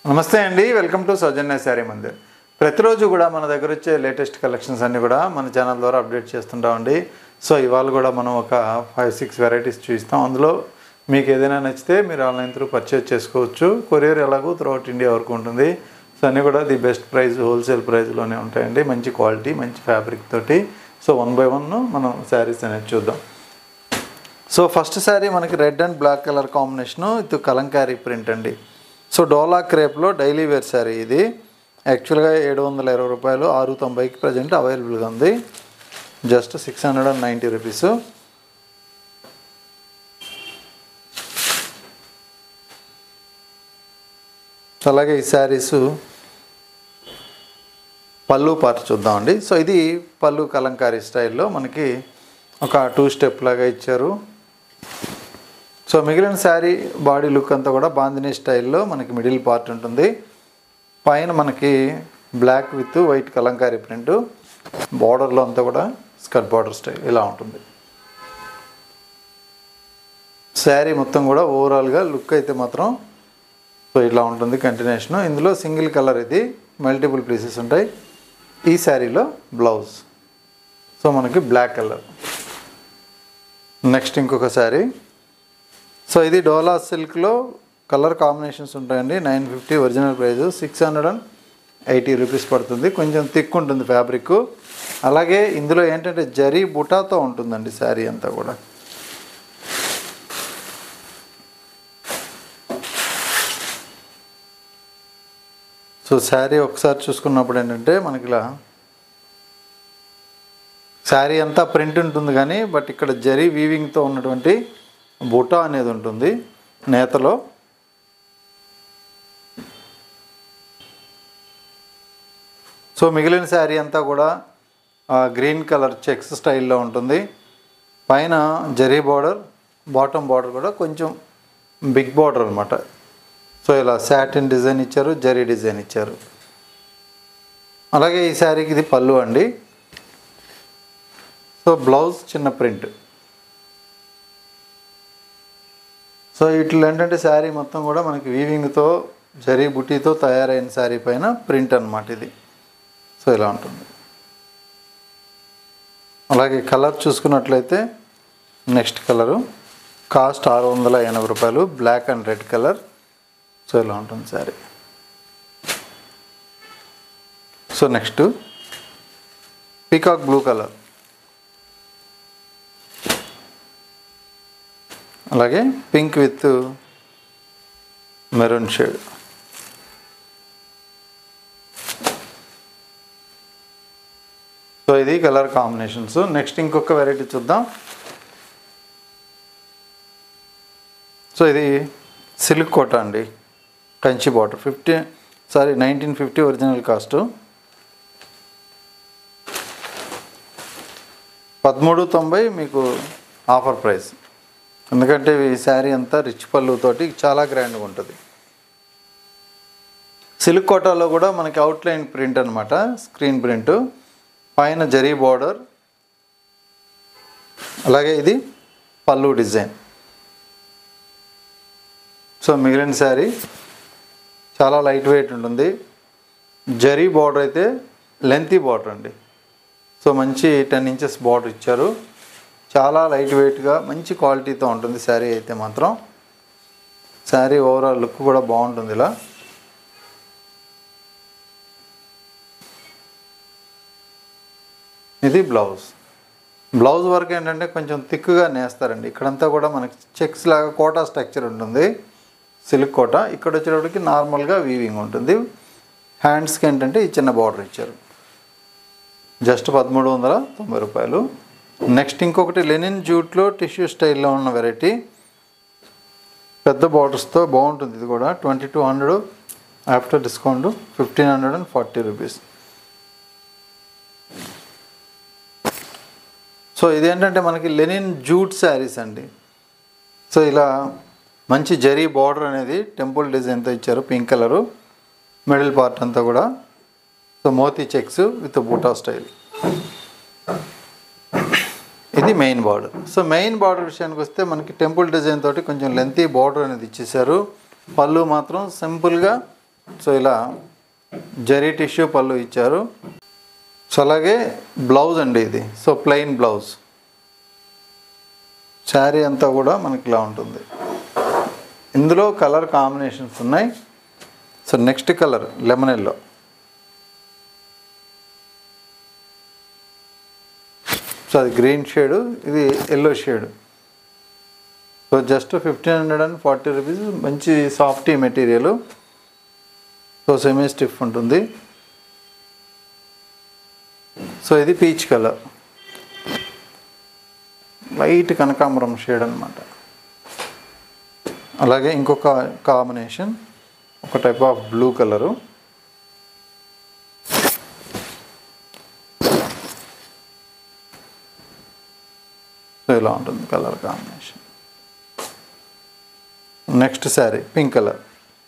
నమస్తే అండి welcome to Soujanya Saree Mandir ప్రతిరోజు కూడా మన దగ్గర వచ్చే లేటెస్ట్ కలెక్షన్స్ అన్నీ కూడా మన ఛానల్ ద్వారా అప్డేట్ చేస్తుంటామండి సో ఇవాళ కూడా మనం ఒక ఫైవ్ సిక్స్ వెరైటీస్ చూపిస్తాం అందులో మీకు ఏదైనా నచ్చితే మీరు ఆన్లైన్ త్రూ పర్చేజ్ చేసుకోవచ్చు కొరియర్ ఎలాగో త్రూఅవుట్ ఇండియా వరకు ఉంటుంది సో అన్నీ కూడా ది బెస్ట్ ప్రైస్ హోల్సేల్ ప్రైస్లోనే ఉంటాయండి మంచి క్వాలిటీ మంచి ఫ్యాబ్రిక్ తోటి సో వన్ బై వన్ మనం శారీస్ అనేది చూద్దాం సో ఫస్ట్ శారీ మనకి red and black colour combination ఇది కలంకారీ ప్రింట్ అండి సో డోలా క్రేప్లో డైలీ వేర్ శారీ ఇది యాక్చువల్గా ఏడు వందల ఇరవై రూపాయలు ఆరు తొంభైకి ప్రజెంట్ అవైలబుల్గా ఉంది just six hundred and ninety rupees అలాగే ఈ శారీస్ పళ్ళు పార్ట్ చూద్దామండి సో ఇది పళ్ళు కలంకారీ స్టైల్లో మనకి ఒక టూ స్టెప్ లాగా ఇచ్చారు సో మిగిలిన శారీ బాడీ లుక్ అంతా కూడా బాందినీ స్టైల్లో మనకి మిడిల్ పార్ట్ ఉంటుంది పైన మనకి black with white Kalamkari print బార్డర్లో అంతా కూడా స్కర్ట్ బార్డర్ స్టైల్ ఇలా ఉంటుంది శారీ మొత్తం కూడా ఓవరాల్గా లుక్ అయితే మాత్రం సో ఇట్లా ఉంటుంది కంటిన్యూషన్ ఇందులో సింగిల్ కలర్ ఇది మల్టిపుల్ పీసెస్ ఉంటాయి ఈ శారీలో బ్లౌజ్ సో మనకి బ్లాక్ కలర్ నెక్స్ట్ ఇంకొక శారీ సో ఇది డోలా సిల్క్లో కలర్ కాంబినేషన్స్ ఉంటాయండి nine fifty original price six hundred and eighty rupees పడుతుంది కొంచెం థిక్ ఉంటుంది ఫ్యాబ్రిక్ అలాగే ఇందులో ఏంటంటే జరీ బుటాతో ఉంటుందండి శారీ అంతా కూడా సో శారీ ఒకసారి చూసుకున్నప్పుడు ఏంటంటే మనకి ఇలా శారీ అంతా ప్రింట్ ఉంటుంది కానీ బట్ ఇక్కడ జరీ వీవింగ్తో ఉన్నటువంటి బుటా అనేది ఉంటుంది నేతలో సో మిగిలిన శారీ అంతా కూడా గ్రీన్ కలర్ చెక్స్ స్టైల్లో ఉంటుంది పైన జరీ బార్డర్ బాటమ్ బార్డర్ కూడా కొంచెం బిగ్ బార్డర్ అనమాట సో ఇలా శాటిన్ డిజైన్ ఇచ్చారు జరీ డిజైన్ ఇచ్చారు అలాగే ఈ శారీకి ఇది పళ్ళు అండి సో బ్లౌజ్ చిన్న ప్రింట్ సో ఇట్లా ఏంటంటే శారీ మొత్తం కూడా మనకి వీవింగ్తో జరీ బుటీతో తయారైన శారీ పైన ప్రింట్ అనమాట ఇది సో ఇలా ఉంటుంది అలాగే కలర్ చూసుకున్నట్లయితే నెక్స్ట్ కలరు కాస్ట్ ఆరు వందల ఎనభై రూపాయలు black and red colour so ఇలా ఉంటుంది sari so next peacock blue colour అలాగే pink with maroon shade so ఇది కలర్ కాంబినేషన్స్ నెక్స్ట్ ఇంకొక వెరైటీ చూద్దాం సో ఇది సిల్క్ కోట అండి Kanchi border fifty sorry nineteen fifty original cost పదమూడు తొంభై మీకు ఆఫర్ ప్రైస్ ఎందుకంటే ఈ శారీ అంతా రిచ్ పళ్ళుతోటి చాలా గ్రాండ్గా ఉంటుంది సిల్క్ కోటాలో కూడా మనకి అవుట్లైన్ ప్రింట్ అనమాట స్క్రీన్ ప్రింట్ పైన జరీ బార్డర్ అలాగే ఇది పళ్ళు డిజైన్ సో మిగిలిన శారీ చాలా లైట్ వెయిట్ ఉంటుంది జరీ బార్డర్ అయితే లెంతీ బార్డర్ అండి సో మంచి టెన్ ఇంచెస్ బార్డర్ ఇచ్చారు చాలా లైట్ వెయిట్గా మంచి క్వాలిటీతో ఉంటుంది శారీ అయితే మాత్రం శారీ ఓవరాల్ లుక్ కూడా బాగుంటుంది ఇలా ఇది బ్లౌజ్ బ్లౌజ్ వర్క్ ఏంటంటే కొంచెం థిక్గా నేస్తారండి ఇక్కడంతా కూడా మనకి చెక్స్ లాగా కోటా స్ట్రక్చర్ ఉంటుంది సిల్క్ కోట ఇక్కడ వచ్చేటప్పటికి నార్మల్గా వీవింగ్ ఉంటుంది హ్యాండ్స్కి ఏంటంటే ఈ చిన్న బార్డర్ ఇచ్చారు జస్ట్ పదమూడు వందల తొంభై రూపాయలు నెక్స్ట్ ఇంకొకటి లెనిన్ జూట్లో టిష్యూ స్టైల్లో ఉన్న వెరైటీ పెద్ద బార్డర్స్తో బాగుంటుంది ఇది కూడా twenty two hundred after discount fifteen hundred and forty rupees so ఇదేంటంటే మనకి లెనిన్ జూట్ శారీస్ అండి సో ఇలా మంచి జరీ బార్డర్ అనేది టెంపుల్ డిజైన్తో ఇచ్చారు పింక్ కలరు మిడిల్ పార్ట్ అంతా కూడా so moti checks with buta style ఇది main border so main border విషయానికి వస్తే మనకి టెంపుల్ డిజైన్ తోటి కొంచెం లెంతీ బార్డర్ అనేది ఇచ్చేసారు పళ్ళు మాత్రం సింపుల్గా సో ఇలా జరీ టిష్యూ పళ్ళు ఇచ్చారు సో అలాగే బ్లౌజ్ అండి ఇది సో ప్లెయిన్ బ్లౌజ్ శారీ అంతా కూడా మనకి ఇలా ఉంటుంది ఇందులో కలర్ కాంబినేషన్స్ ఉన్నాయి so next colour lemon yellow so అది గ్రీన్ షేడు ఇది yellow shade so just fifteen hundred and forty rupees మంచి softy material so semi stiff ఉంటుంది సో ఇది పీచ్ కలర్ లైట్ కనకాంబరం షేడ్ అనమాట అలాగే ఇంకొక కాంబినేషన్ ఒక type of blue colour so ఇలా ఉంటుంది colour combination next sari pink colour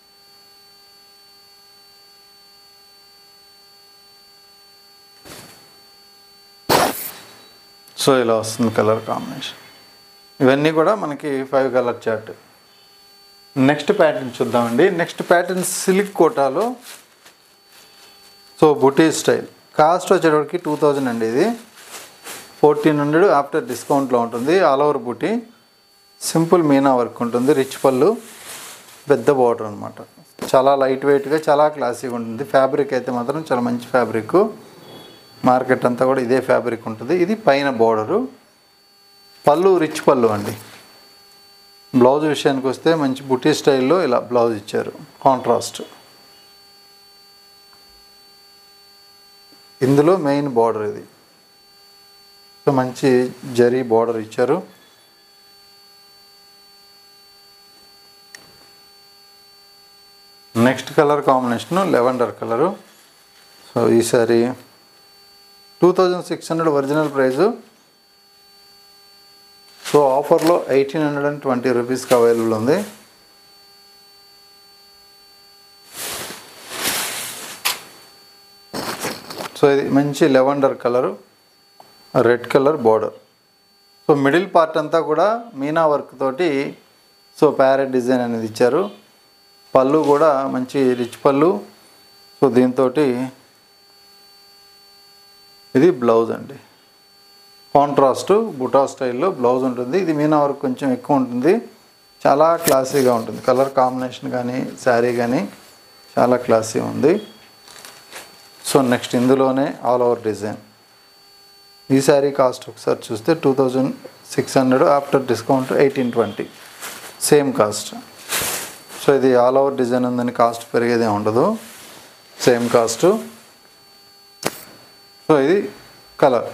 so ఇలా వస్తుంది కలర్ కాంబినేషన్ ఇవన్నీ కూడా మనకి five colour chart next pattern చూద్దామండి నెక్స్ట్ ప్యాటర్న్ సిల్క్ కోటాలో సో బుటీ స్టైల్ కాస్ట్ వచ్చేటప్పటికి టూ థౌజండ్ అండి ఇది ఫోర్టీన్ హండ్రెడ్ ఆఫ్టర్ డిస్కౌంట్లో ఉంటుంది all over buti simple meena work ఉంటుంది రిచ్ పళ్ళు పెద్ద బార్డర్ అనమాట చాలా లైట్ వెయిట్గా చాలా క్లాసీగా ఉంటుంది ఫ్యాబ్రిక్ అయితే మాత్రం చాలా మంచి ఫ్యాబ్రిక్ మార్కెట్ అంతా కూడా ఇదే ఫ్యాబ్రిక్ ఉంటుంది ఇది పైన బార్డరు పళ్ళు రిచ్ పళ్ళు అండి బ్లౌజ్ విషయానికి వస్తే మంచి బుటీ స్టైల్లో ఇలా బ్లౌజ్ ఇచ్చారు కాంట్రాస్ట్ ఇందులో మెయిన్ బార్డర్ ఇది సో మంచి జరీ బార్డర్ ఇచ్చారు next colour combination lavender colour so ఈ sari two thousand six hundred original price so ఆఫర్లో ఎయిటీన్ హండ్రెడ్ అండ్ ట్వంటీ రూపీస్కి అవైలబుల్ ఉంది సో ఇది మంచి lavender colour red colour border so middle part అంతా కూడా మీనా వర్క్ తోటి సో ప్యారెట్ డిజైన్ అనేది ఇచ్చారు పళ్ళు కూడా మంచి రిచ్ పళ్ళు సో దీంతో ఇది బ్లౌజ్ అండి కాంట్రాస్ట్ బుటా స్టైల్లో బ్లౌజ్ ఉంటుంది ఇది మీనా వర్క్ కొంచెం ఎక్కువ ఉంటుంది చాలా క్లాసీగా ఉంటుంది కలర్ కాంబినేషన్ కానీ శారీ కానీ చాలా క్లాసీ ఉంది సో నెక్స్ట్ ఇందులోనే ఆల్ ఓవర్ డిజైన్ ఈ శారీ కాస్ట్ ఒకసారి చూస్తే two thousand six hundred after discount eighteen twenty same cost so ఇది ఆల్ ఓవర్ డిజైన్ ఉందని కాస్ట్ పెరిగేదే ఉండదు సేమ్ కాస్ట్ సో ఇది కలర్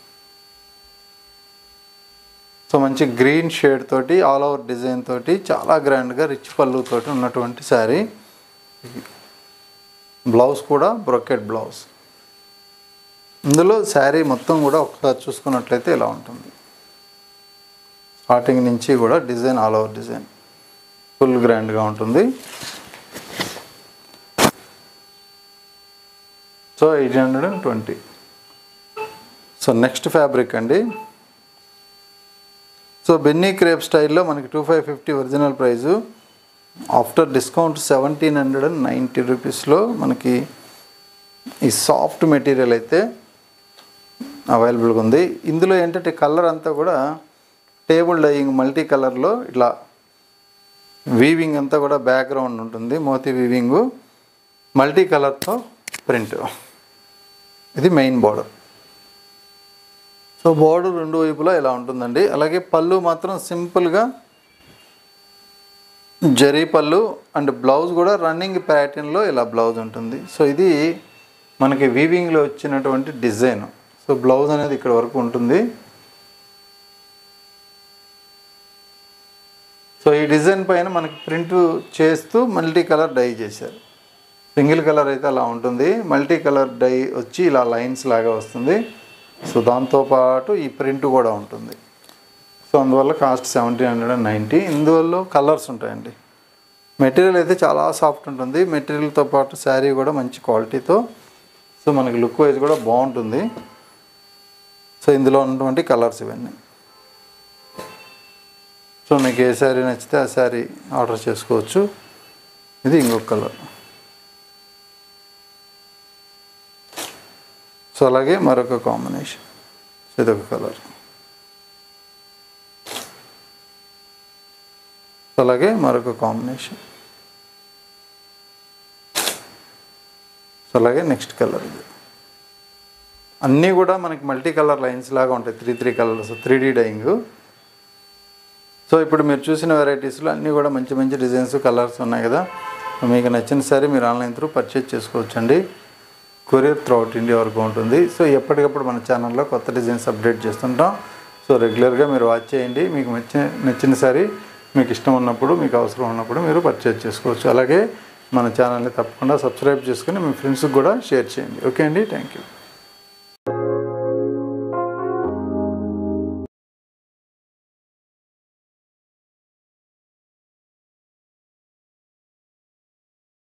సో మంచి గ్రీన్ షేడ్ తోటి ఆల్ ఓవర్ డిజైన్ తోటి చాలా గ్రాండ్గా రిచ్ పళ్ళు తోటి ఉన్నటువంటి శారీ బ్లౌజ్ కూడా బ్రొకెట్ బ్లౌజ్ ఇందులో శారీ మొత్తం కూడా ఒకసారి చూసుకున్నట్లయితే ఇలా ఉంటుంది స్టార్టింగ్ నుంచి కూడా design all over design full గ్రాండ్గా ఉంటుంది so eight hundred and twenty so next fabric అండి సో బెన్నీ క్రేప్ స్టైల్లో మనకి two five fifty original price after discount seventeen hundred and ninety రూపీస్లో మనకి ఈ సాఫ్ట్ మెటీరియల్ అయితే అవైలబుల్గా ఉంది ఇందులో ఏంటంటే కలర్ అంతా కూడా టేబుల్ డైయింగ్ మల్టీ కలర్లో ఇట్లా వీవింగ్ అంతా కూడా బ్యాక్గ్రౌండ్ ఉంటుంది మోతీ వీవింగు మల్టీ కలర్తో ప్రింట్ ఇది మెయిన్ బార్డర్ సో బార్డర్ రెండు వైపులా ఇలా ఉంటుందండి అలాగే పళ్ళు మాత్రం సింపుల్గా జరీ పళ్ళు అండ్ బ్లౌజ్ కూడా రన్నింగ్ ప్యాటర్న్లో ఇలా బ్లౌజ్ ఉంటుంది సో ఇది మనకి వీవింగ్లో వచ్చినటువంటి డిజైన్ సో బ్లౌజ్ అనేది ఇక్కడ వరకు ఉంటుంది సో ఈ డిజైన్ పైన మనకి ప్రింట్ చేస్తూ మల్టీ కలర్ డై చేశారు సింగిల్ కలర్ అయితే అలా ఉంటుంది మల్టీ కలర్ డై వచ్చి ఇలా లైన్స్ లాగా వస్తుంది సో దాంతోపాటు ఈ ప్రింట్ కూడా ఉంటుంది సో అందువల్ల cost seventeen hundred and ninety ఇందువల్ల కలర్స్ ఉంటాయండి మెటీరియల్ అయితే చాలా సాఫ్ట్ ఉంటుంది మెటీరియల్తో పాటు శారీ కూడా మంచి క్వాలిటీతో సో మనకి లుక్ వైజ్ కూడా బాగుంటుంది సో ఇందులో ఉన్నటువంటి కలర్స్ ఇవన్నీ సో మీకు ఏ శారీ నచ్చితే ఆ శారీ ఆర్డర్ చేసుకోవచ్చు ఇది ఇంకొక కలర్ సో అలాగే మరొక కాంబినేషన్ ఇదొక కలర్ సో అలాగే మరొక కాంబినేషన్ సో అలాగే నెక్స్ట్ కలర్ ఇది అన్నీ కూడా మనకి మల్టీ కలర్ లైన్స్ లాగా ఉంటాయి three three colours three D dyeing so ఇప్పుడు మీరు చూసిన వెరైటీస్లో అన్నీ కూడా మంచి మంచి డిజైన్స్ కలర్స్ ఉన్నాయి కదా మీకు నచ్చిన సరే మీరు ఆన్లైన్ త్రూ పర్చేజ్ చేసుకోవచ్చండి కొరియర్ త్రూ అవుట్ ఇండియా వరకు ఉంటుంది సో ఎప్పటికప్పుడు మన ఛానల్లో కొత్త డిజైన్స్ అప్డేట్ చేస్తుంటాం సో రెగ్యులర్గా మీరు వాచ్ చేయండి మీకు నచ్చిన నచ్చిన సారీ మీకు ఇష్టం ఉన్నప్పుడు మీకు అవసరం ఉన్నప్పుడు మీరు పర్చేజ్ చేసుకోవచ్చు అలాగే మన ఛానల్ని తప్పకుండా సబ్స్క్రైబ్ చేసుకుని మీ ఫ్రెండ్స్కి కూడా షేర్ చేయండి ఓకే అండి థ్యాంక్ యూ